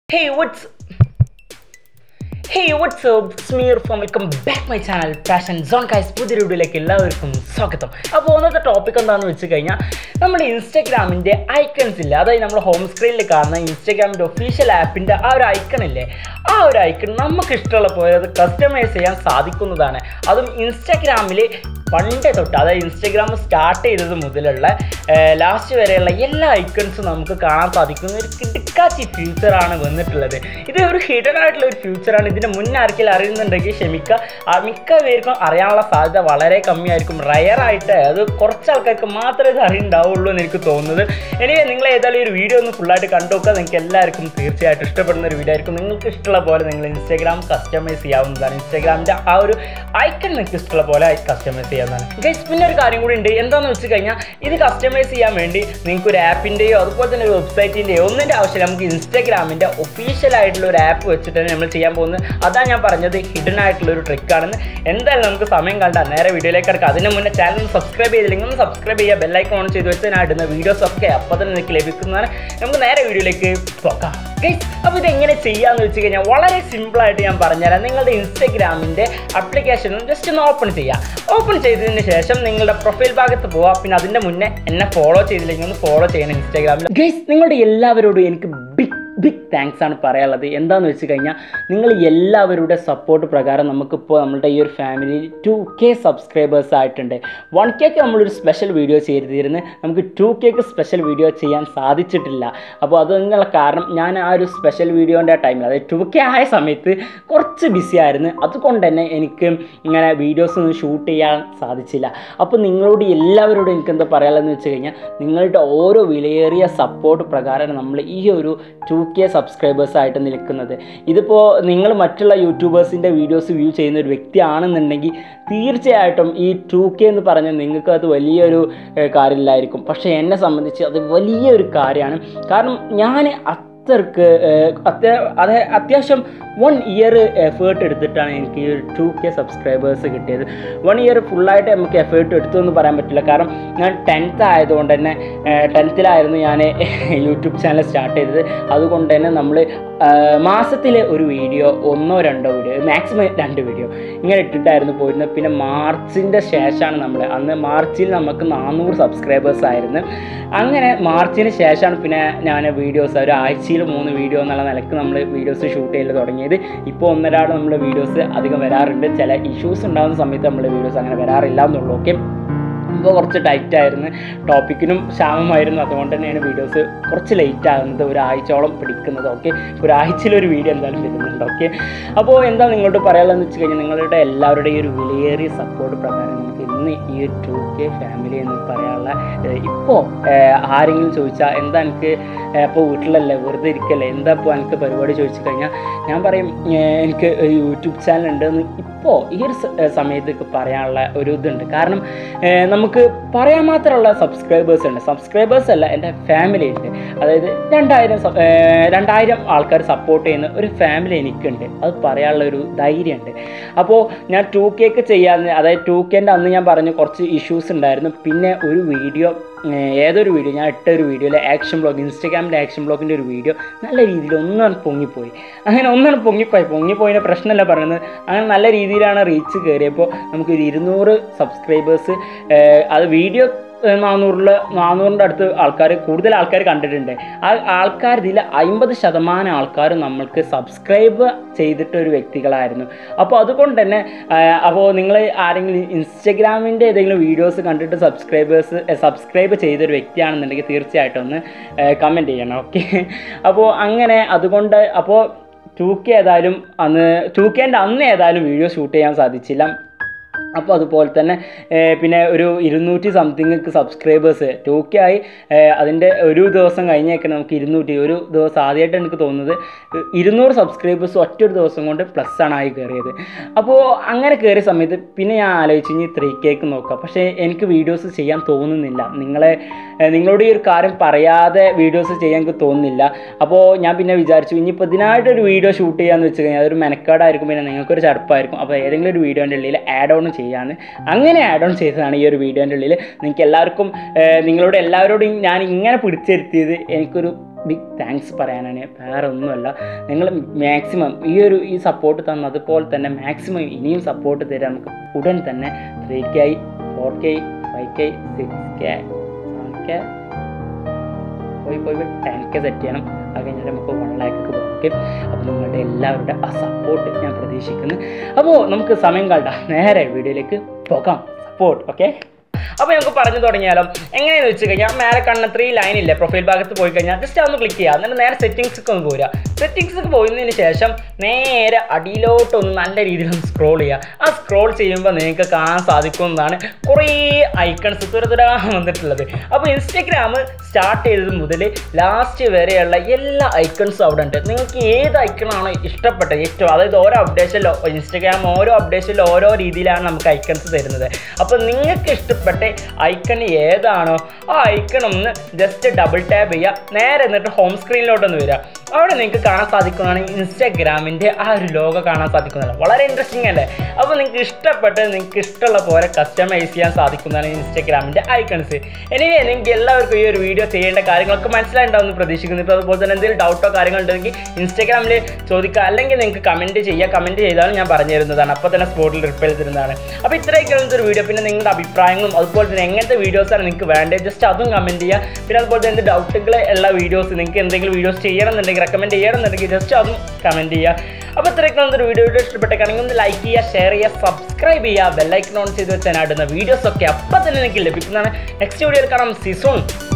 Hey, what's hey what's up? Sameer from welcome back my channel passion zone guys പുതിയ വീഡിയോയിലേക്ക് എല്ലാവർക്കും സ്വാഗതം അപ്പോൾ ഒന്നത്തെ ടോപ്പിക് എന്താണെന്ന് വെച്ച് കഴിഞ്ഞാൽ നമ്മുടെ ഇൻസ്റ്റാഗ്രാമിൻ്റെ ഐക്കൺസ് ഇല്ല അതായത് നമ്മുടെ ഹോം സ്ക്രീനിൽ കാണുന്ന ഇൻസ്റ്റാഗ്രാമിൻ്റെ ഒഫീഷ്യൽ ആപ്പിൻ്റെ ആ ഒരു ഐക്കൺ ഇല്ലേ ആ ഒരു ഐക്കൺ നമുക്ക് ഇഷ്ടമുള്ള പോലെ അത് കസ്റ്റമൈസ് ചെയ്യാൻ സാധിക്കുന്നതാണ് അതും ഇൻസ്റ്റാഗ്രാമിൽ പണ്ടേ തൊട്ട് അതായത് ഇൻസ്റ്റാഗ്രാം സ്റ്റാർട്ട് ചെയ്തത് മുതലുള്ള ലാസ്റ്റ് വരെയുള്ള എല്ലാ ഐക്കൺസും നമുക്ക് കാണാൻ സാധിക്കുന്ന ഒരു കിടക്കാച്ചി ഫ്യൂച്ചറാണ് വന്നിട്ടുള്ളത് ഇത് ഒരു ഹിഡൻ ആയിട്ടുള്ള ഒരു ഫ്യൂച്ചറാണ് ഇതിൻ്റെ മുന്നേ ആർക്കെങ്കിലും അറിയുന്നുണ്ടെങ്കിൽ ക്ഷമിക്കുക ആ മിക്ക പേർക്കും അറിയാനുള്ള സാധ്യത വളരെ കമ്മിയായിരിക്കും റയറായിട്ട് അത് കുറച്ച് ആൾക്കാർക്ക് മാത്രമേ ഇത് അറിയുണ്ടാവുള്ളൂ എന്ന് എനിക്ക് തോന്നുന്നത് എനിവേ നിങ്ങൾ ഏതായാലും ഈ ഒരു വീഡിയോ ഒന്ന് ഫുള്ളായിട്ട് കണ്ടു നോക്കുക നിങ്ങൾക്ക് എല്ലാവർക്കും തീർച്ചയായിട്ടും ഇഷ്ടപ്പെടുന്ന ഒരു വീഡിയോ ആയിരിക്കും നിങ്ങൾക്ക് ഇഷ്ടമുള്ള പോലെ നിങ്ങൾ ഇൻസ്റ്റാഗ്രാം കസ്റ്റമൈസ് ചെയ്യാവുന്നതാണ് ഇൻസ്റ്റാഗ്രാമിൻ്റെ ആ ഒരു ഐക്കൺ നിങ്ങൾക്ക് ഇഷ്ടമുള്ള പോലെ കസ്റ്റമൈസ് ചെയ്യാവുന്നതാണ് ഗൈസ് പിന്നെ ഒരു കാര്യം കൂടി ഉണ്ട് എന്താണെന്ന് വെച്ച് കഴിഞ്ഞാൽ ഇത് കസ്റ്റമൈസ് ചെയ്യാൻ വേണ്ടി നിങ്ങൾക്ക് ഒരു ആപ്പിൻ്റെയോ അതുപോലെ തന്നെ ഒരു വെബ്സൈറ്റിൻ്റെയോ ഒന്നിൻ്റെ ആവശ്യമില്ല നമുക്ക് ഇൻസ്റ്റാഗ്രാമിൻ്റെ ഒഫീഷ്യൽ ആയിട്ടുള്ള ഒരു ആപ്പ് വെച്ചിട്ട് തന്നെ നമ്മൾ ചെയ്യാൻ പോകുന്നത് അതാണ് ഞാൻ പറഞ്ഞത് ഹിഡൻ ആയിട്ടുള്ള ഒരു ട്രിക്കാണെന്ന് എന്തായാലും നമുക്ക് സമയം കണ്ടാൽ നേരെ വീഡിയോയിലേക്ക് കിടക്കാം അതിന് മുന്നേ ചാനൽ സബ്സ്ക്രൈബ് ചെയ്തില്ലെങ്കിൽ ഒന്ന് സബ്സ്ക്രൈബ് ചെയ്യുക ബെല്ലൈക്കൺ ഓൺ ചെയ്ത് വെച്ച് ഞാൻ ഇടുന്ന വീഡിയോസ് ഒക്കെ അപ്പോൾ തന്നെ നിങ്ങൾക്ക് ലഭിക്കുന്നതാണ് നമുക്ക് നേരെ വീഡിയോയിലേക്ക് പോകാം ഗൈസ് അപ്പോൾ ഇത് എങ്ങനെ ചെയ്യാമെന്ന് വെച്ച് കഴിഞ്ഞാൽ വളരെ സിമ്പിളായിട്ട് ഞാൻ പറഞ്ഞുതരാം നിങ്ങളുടെ ഇൻസ്റ്റാഗ്രാമിൻ്റെ ആപ്ലിക്കേഷൻ ജസ്റ്റ് ഒന്ന് ഓപ്പൺ ചെയ്യുക ഓപ്പൺ ചെയ്തതിന് ശേഷം നിങ്ങളുടെ പ്രൊഫൈൽ ഭാഗത്ത് പോവുക പിന്നെ അതിൻ്റെ മുന്നേ എന്നെ ഫോളോ ചെയ്തില്ലെങ്കിൽ ഒന്ന് ഫോളോ ചെയ്യണം ഇൻസ്റ്റാഗ്രാമിൽ ഗൈസ് നിങ്ങളുടെ എല്ലാവരോടും എനിക്ക് ബിഗ് ബിഗ് താങ്ക്സ് ആണ് പറയാനുള്ളത് എന്താണെന്ന് വെച്ച് കഴിഞ്ഞാൽ നിങ്ങൾ എല്ലാവരുടെ സപ്പോർട്ട് പ്രകാരം നമുക്കിപ്പോൾ നമ്മളുടെ ഈ ഒരു ഫാമിലി ടു കെ സബ്സ്ക്രൈബേഴ്സ് ആയിട്ടുണ്ട് വൺ കെക്ക് നമ്മളൊരു സ്പെഷ്യൽ വീഡിയോ ചെയ്തിരുന്നു നമുക്ക് ടു കെക്ക് സ്പെഷ്യൽ വീഡിയോ ചെയ്യാൻ സാധിച്ചിട്ടില്ല അപ്പോൾ അതിനുള്ള കാരണം ഞാൻ ആ ഒരു സ്പെഷ്യൽ വീഡിയോൻ്റെ ടൈമിൽ അതായത് ടു കെ ആയ സമയത്ത് കുറച്ച് ബിസി ആയിരുന്നു അതുകൊണ്ട് തന്നെ എനിക്ക് ഇങ്ങനെ വീഡിയോസ് ഒന്നും ഷൂട്ട് ചെയ്യാൻ സാധിച്ചില്ല അപ്പോൾ നിങ്ങളോട് എല്ലാവരോടും എനിക്ക് എന്താ പറയാനുള്ളതെന്ന് വെച്ച് കഴിഞ്ഞാൽ നിങ്ങളുടെ ഓരോ വിലയേറിയ സപ്പോർട്ട് പ്രകാരം നമ്മൾ ഈ ഒരു ടു കെ സബ്സ്ക്രൈബേഴ്സ് ആയിട്ട് നിൽക്കുന്നത് ഇതിപ്പോൾ നിങ്ങൾ മറ്റുള്ള യൂട്യൂബേഴ്സിൻ്റെ വീഡിയോസ് വ്യൂ ചെയ്യുന്ന ഒരു വ്യക്തിയാണെന്നുണ്ടെങ്കിൽ തീർച്ചയായിട്ടും ഈ ടു കെ എന്ന് പറഞ്ഞാൽ നിങ്ങൾക്ക് അത് വലിയൊരു ഏഹ്, കാര്യമില്ലായിരിക്കും പക്ഷേ എന്നെ സംബന്ധിച്ച് അത് വലിയൊരു കാര്യമാണ് കാരണം ഞാൻ അത്രക്ക് ഏഹ്, അത്യാ അത് അത്യാവശ്യം വൺ ഇയർ എഫേർട്ട് എടുത്തിട്ടാണ് എനിക്ക് ഈ ഒരു ടു കെ സബ്സ്ക്രൈബേഴ്സ് കിട്ടിയത് വൺ ഇയർ ഫുള്ളായിട്ട് നമുക്ക് എഫേർട്ട് എടുത്തു എന്ന് പറയാൻ പറ്റില്ല കാരണം ഞാൻ ടെൻത്ത് ആയതുകൊണ്ട് തന്നെ ടെൻത്തിലായിരുന്നു ഞാൻ യൂട്യൂബ് ചാനൽ സ്റ്റാർട്ട് ചെയ്തത് അതുകൊണ്ട് തന്നെ നമ്മൾ മാസത്തിലെ ഒരു വീഡിയോ ഒന്നോ രണ്ടോ വീഡിയോ മാക്സിമം രണ്ട് വീഡിയോ ഇങ്ങനെ ഇട്ടിട്ടായിരുന്നു പോയിരുന്നത് പിന്നെ മാർച്ചിൻ്റെ ശേഷമാണ് നമ്മൾ അന്ന് മാർച്ചിൽ നമുക്ക് നാനൂറ് സബ്സ്ക്രൈബേഴ്സ് ആയിരുന്നു അങ്ങനെ മാർച്ചിന് ശേഷമാണ് പിന്നെ ഞാൻ വീഡിയോസ് ഒരു ആഴ്ചയിൽ മൂന്ന് വീഡിയോ എന്നുള്ള നിലക്ക് നമ്മൾ വീഡിയോസ് ഷൂട്ട് ചെയ്യൽ തുടങ്ങിയത് ഇപ്പോൾ ഒന്നരാട് നമ്മൾ വീഡിയോസ് അധികം വരാറുണ്ട് ചില ഇഷ്യൂസ് ഉണ്ടാകുന്ന സമയത്ത് നമ്മൾ വീഡിയോസ് അങ്ങനെ വരാറില്ല എന്നുള്ളൂ ഓക്കെ ഇപ്പോൾ കുറച്ച് ടൈറ്റ് ആയിരുന്നു ടോപ്പിക്കിനും ക്ഷാമമായിരുന്നു അതുകൊണ്ട് തന്നെയാണ് വീഡിയോസ് കുറച്ച് ലേറ്റ് ആകുന്നത് ഒരാഴ്ചയോളം പിടിക്കുന്നത് ഓക്കെ ഒരാഴ്ചയിലൊരു വീഡിയോ എന്തായാലും വരുന്നുണ്ട് ഓക്കെ അപ്പോൾ എന്താ നിങ്ങളോട് പറയാനുള്ളതെന്ന് വെച്ച് കഴിഞ്ഞാൽ നിങ്ങളുടെ എല്ലാവരുടെയും ഈ ഒരു വിലയേറിയ സപ്പോർട്ട് പ്രകാരം നമുക്ക് ഇന്ന് ഈ ഒരു ടു കെ ഫാമിലി എന്ന് പറയാനുള്ള ഇപ്പോൾ ആരെങ്കിലും ചോദിച്ചാൽ എന്താ എനിക്ക് ഇപ്പോൾ വീട്ടിലല്ലേ വെറുതെ ഇരിക്കല്ലേ എന്താ ഇപ്പോൾ എനിക്ക് പരിപാടി ചോദിച്ചു കഴിഞ്ഞാൽ ഞാൻ പറയും ഏഹ് എനിക്ക് ഒരു യൂട്യൂബ് ചാനൽ ഉണ്ടെന്ന് ഇപ്പോൾ ഈ ഒരു സ- ഏഹ് സമയത്തേക്ക് പറയാനുള്ള ഒരു ഇതുണ്ട് കാരണം ഏഹ് നമുക്ക് പറയാൻ മാത്രമുള്ള സബ്സ്ക്രൈബേഴ്സ് ഉണ്ട് സബ്സ്ക്രൈബേഴ്സ് അല്ല എൻ്റെ ഫാമിലി ഉണ്ട് അതായത് രണ്ടായിരം സ- ഏഹ് രണ്ടായിരം ആൾക്കാർ സപ്പോർട്ട് ചെയ്യുന്ന ഒരു ഫാമിലി എനിക്കുണ്ട് അത് പറയാനുള്ള ഒരു ധൈര്യമുണ്ട് അപ്പോൾ ഞാൻ ടു കേക്ക് ചെയ്യാൻ അതായത് ടു കേൻ്റെ അന്ന് ഞാൻ പറഞ്ഞു കുറച്ച് ഇഷ്യൂസ് ഉണ്ടായിരുന്നു പിന്നെ ഒരു വീഡിയോ ഏതൊരു വീഡിയോ ഞാൻ ഇട്ട ഒരു വീഡിയോയിൽ ആക്ഷൻ ബ്ലോഗ് ഇൻസ്റ്റാഗ്രാമിൻ്റെ ആക്ഷൻ ബ്ലോഗിൻ്റെ ഒരു വീഡിയോ നല്ല രീതിയിൽ ഒന്നാണ് പൊങ്ങിപ്പോയി അങ്ങനെ ഒന്നാണ് പൊങ്ങിപ്പോയി പൊങ്ങിപ്പോയതിൻ്റെ പ്രശ്നമല്ല പറയുന്നത് അങ്ങനെ നല്ല രീതിയിലാണ് റീച്ച് കയറിയപ്പോൾ നമുക്കൊരു ഇരുന്നൂറ് സബ്സ്ക്രൈബേഴ്സ് അത് വീഡിയോ നാനൂറിൽ നാനൂറിൻ്റെ അടുത്ത് ആൾക്കാർ കൂടുതൽ ആൾക്കാർ കണ്ടിട്ടുണ്ട് ആ ആൾക്കാർ ഇതിൽ അമ്പത് ശതമാനം ആൾക്കാരും നമ്മൾക്ക് സബ്സ്ക്രൈബ് ചെയ്തിട്ട ഒരു വ്യക്തികളായിരുന്നു അപ്പോൾ അതുകൊണ്ട് തന്നെ അപ്പോൾ നിങ്ങൾ ആരെങ്കിലും ഇൻസ്റ്റഗ്രാമിൻ്റെ ഏതെങ്കിലും വീഡിയോസ് കണ്ടിട്ട് സബ്സ്ക്രൈബേഴ്സ് സബ്സ്ക്രൈബ് ചെയ്തൊരു വ്യക്തിയാണെന്നുണ്ടെങ്കിൽ തീർച്ചയായിട്ടും ഒന്ന് കമൻറ്റ് ചെയ്യണം ഓക്കെ അപ്പോൾ അങ്ങനെ അതുകൊണ്ട് അപ്പോൾ ടു കെ ഏതായാലും അന്ന് ടു കെൻ്റെ അന്ന് ഏതായാലും വീഡിയോ ഷൂട്ട് ചെയ്യാൻ സാധിച്ചില്ല അപ്പോൾ അതുപോലെ തന്നെ ഏഹ് പിന്നെ ഒരു ഇരുന്നൂറ്റി സംതിങ് സബ്സ്ക്രൈബേഴ്സ് ടു കെ ആയി ഏഹ് അതിൻ്റെ ഒരു ദിവസം കഴിഞ്ഞേക്ക് നമുക്ക് ഇരുന്നൂറ്റി ഒരു ദിവസം ആദ്യമായിട്ട് എനിക്ക് തോന്നുന്നത് ഇരുന്നൂറ് സബ്സ്ക്രൈബേഴ്സ് ഒറ്റ ഒരു ദിവസം കൊണ്ട് പ്ലസ് ആണ് ആയി കയറിയത് അപ്പോൾ അങ്ങനെ കയറിയ സമയത്ത് പിന്നെ ഞാൻ ആലോചിച്ച് ഇനി ത്രീ കേക്ക് നോക്കാം പക്ഷേ എനിക്ക് വീഡിയോസ് ചെയ്യാൻ തോന്നുന്നില്ല നിങ്ങളെ ഏഹ് നിങ്ങളോട് ഈ ഒരു കാര്യം പറയാതെ വീഡിയോസ് ചെയ്യാൻ എനിക്ക് തോന്നുന്നില്ല അപ്പോൾ ഞാൻ പിന്നെ വിചാരിച്ചു ഇനിയിപ്പോൾ ഇതിനായിട്ടൊരു വീഡിയോ ഷൂട്ട് ചെയ്യാന്ന് വെച്ച് കഴിഞ്ഞാൽ അതൊരു മെനക്കാടായിരിക്കും പിന്നെ നിങ്ങൾക്കൊരു ചടുപ്പായിരിക്കും അപ്പോൾ ഏതെങ്കിലും ഒരു വീഡിയോൻ്റെ ഉള്ളിൽ ആഡ് ഓൺ ചെയ്യാമെന്ന് അങ്ങനെ ആഡ് ഓൺ ചെയ്തതാണ് ഈ ഒരു വീഡിയോൻ്റെ ഉള്ളിൽ നിങ്ങൾക്ക് എല്ലാവർക്കും ഏഹ് നിങ്ങളോട് എല്ലാവരോടും ഞാൻ ഇങ്ങനെ പിടിച്ചിരുത്തിയത് എനിക്കൊരു ബിഗ് താങ്ക്സ് പറയാനാണ് വേറെ ഒന്നുമല്ല നിങ്ങൾ മാക്സിമം ഈ ഒരു ഈ സപ്പോർട്ട് തന്നതുപോലെ തന്നെ മാക്സിമം ഇനിയും സപ്പോർട്ട് തരാൻ നമുക്ക് ഉടൻ തന്നെ three K four K five K six K seven K പോയി പോയി ടെൻ കെ സെറ്റ് ചെയ്യണം അത് കഴിഞ്ഞിട്ട് നമുക്ക് വൺ ലാക്കൊക്കെ പോകാം അപ്പോൾ നിങ്ങളുടെ എല്ലാവരുടെ ആ സപ്പോർട്ട് ഞാൻ പ്രതീക്ഷിക്കുന്നു അപ്പോൾ നമുക്ക് സമയം കളണ്ട നേരെ വീഡിയോയിലേക്ക് പോകാം സപ്പോർട്ട് ഓക്കെ അപ്പോൾ നമുക്ക് പറഞ്ഞു തുടങ്ങിയാലോ എങ്ങനെയാണെന്ന് വെച്ച് കഴിഞ്ഞാൽ മേലെ കണ്ണ ത്രീ ലൈൻ ഇല്ലേ പ്രൊഫൈൽ ഭാഗത്ത് പോയി കഴിഞ്ഞാൽ ജസ്റ്റ് അതൊന്ന് ക്ലിക്ക് ചെയ്യുക എന്നിട്ട് നേരെ സെറ്റിങ്സ് ഒക്കെ ഒന്ന് പോരുക സെറ്റിങ്സ് ഒക്കെ പോയതിന് ശേഷം നേരെ അടിയിലോട്ടൊന്ന് നല്ല രീതിയിൽ ഒന്ന് സ്ക്രോൾ ചെയ്യുക ആ സ്ക്രോൾ ചെയ്യുമ്പോൾ നിങ്ങൾക്ക് കാണാൻ സാധിക്കുന്നതാണ് കുറേ ഐക്കൺസ് തുരതുരാ വന്നിട്ടുള്ളത് അപ്പോൾ ഇൻസ്റ്റഗ്രാം സ്റ്റാർട്ട് ചെയ്തത് മുതൽ ലാസ്റ്റ് വരെയുള്ള എല്ലാ ഐക്കൺസും അവിടെ ഉണ്ട് നിങ്ങൾക്ക് ഏത് ഐക്കണാണോ ഇഷ്ടപ്പെട്ടത് ഏറ്റവും അതായത് ഓരോ അപ്ഡേഷനിലോ ഇൻസ്റ്റഗ്രാം ഓരോ അപ്ഡേഷനിലും ഓരോ രീതിയിലാണ് നമുക്ക് ഐക്കൺസ് തരുന്നത് അപ്പോൾ നിങ്ങൾക്ക് ഇഷ്ടപ്പെട്ട ഐക്കൺ ഏതാണോ ആ ഐക്കൺ ഒന്ന് ജസ്റ്റ് ഡബിൾ ടാപ്പ് ചെയ്യുക നേരെ എന്നിട്ട് ഹോം സ്ക്രീനിലോട്ടൊന്ന് വരിക അവിടെ നിങ്ങൾക്ക് കാണാൻ സാധിക്കുന്നതാണ് ഇൻസ്റ്റാഗ്രാമിൻ്റെ ആ ഒരു ലോഗോ കാണാൻ സാധിക്കുന്നതാണ് വളരെ ഇൻട്രസ്റ്റിംഗ് അല്ലേ അപ്പോൾ നിങ്ങൾക്ക് ഇഷ്ടപ്പെട്ട് നിങ്ങൾക്ക് ഇഷ്ടമുള്ള പോലെ കസ്റ്റമൈസ് ചെയ്യാൻ സാധിക്കുന്നതാണ് ഇൻസ്റ്റാഗ്രാമിൻ്റെ ഐക്കൺസ് എനിവേ നിങ്ങൾക്ക് എല്ലാവർക്കും ഈ ഒരു വീഡിയോ ചെയ്യേണ്ട കാര്യങ്ങളൊക്കെ മനസ്സിലായിട്ടുണ്ടാവുമെന്ന് പ്രതീക്ഷിക്കുന്നു ഇപ്പോൾ അതുപോലെ തന്നെ എന്തെങ്കിലും ഡൗട്ടോ കാര്യങ്ങൾ ഉണ്ടെങ്കിൽ ഇൻസ്റ്റാഗ്രാമിൽ ചോദിക്കുക അല്ലെങ്കിൽ നിങ്ങൾക്ക് കമൻറ്റ് ചെയ്യുക കമൻറ്റ് ചെയ്താലും ഞാൻ പറഞ്ഞു തരുന്നതാണ് അപ്പോൾ തന്നെ സ്പോട്ടിൽ റിപ്ലൈ തരുന്നതാണ് അപ്പോൾ ഇത്രയൊക്കെയാണ് ഒരു വീഡിയോ പിന്നെ നിങ്ങളുടെ അഭിപ്രായങ്ങളും അതുപോലെ തന്നെ എങ്ങനത്തെ വീഡിയോസാണ് നിങ്ങൾക്ക് വേണ്ടത് ജസ്റ്റ് അതും കമൻറ്റ് ചെയ്യുക പിന്നെ അതുപോലെ തന്നെ ഡൗട്ടുകൾ ഉള്ള വീഡിയോസ് നിങ്ങൾക്ക് എന്തെങ്കിലും വീഡിയോസ് ചെയ്യണം എന്നുണ്ടെങ്കിൽ റെക്കമെൻഡ് ചെയ്യണം എന്നുണ്ടെങ്കിൽ ജസ്റ്റ് അതും കമൻറ്റ് ചെയ്യുക അപ്പോൾ ഇത്രയൊക്കെയാണ് ഒരു വീഡിയോ ഇഷ്ടപ്പെട്ടേക്കാണെങ്കിൽ ഒന്ന് ലൈക്ക് ചെയ്യുക ഷെയർ ചെയ്യുക സബ്സ്ക്രൈബ് ചെയ്യുക ബെല്ലൈക്കൺ ഓൺ ചെയ്ത് വെച്ചാൽ ഇടുന്ന വീഡിയോസ് ഒക്കെ അപ്പം തന്നെ നിങ്ങൾക്ക് ലഭിക്കുന്നതാണ് നെക്സ്റ്റ് വീഡിയോയിൽ കാണാം സിസോൺ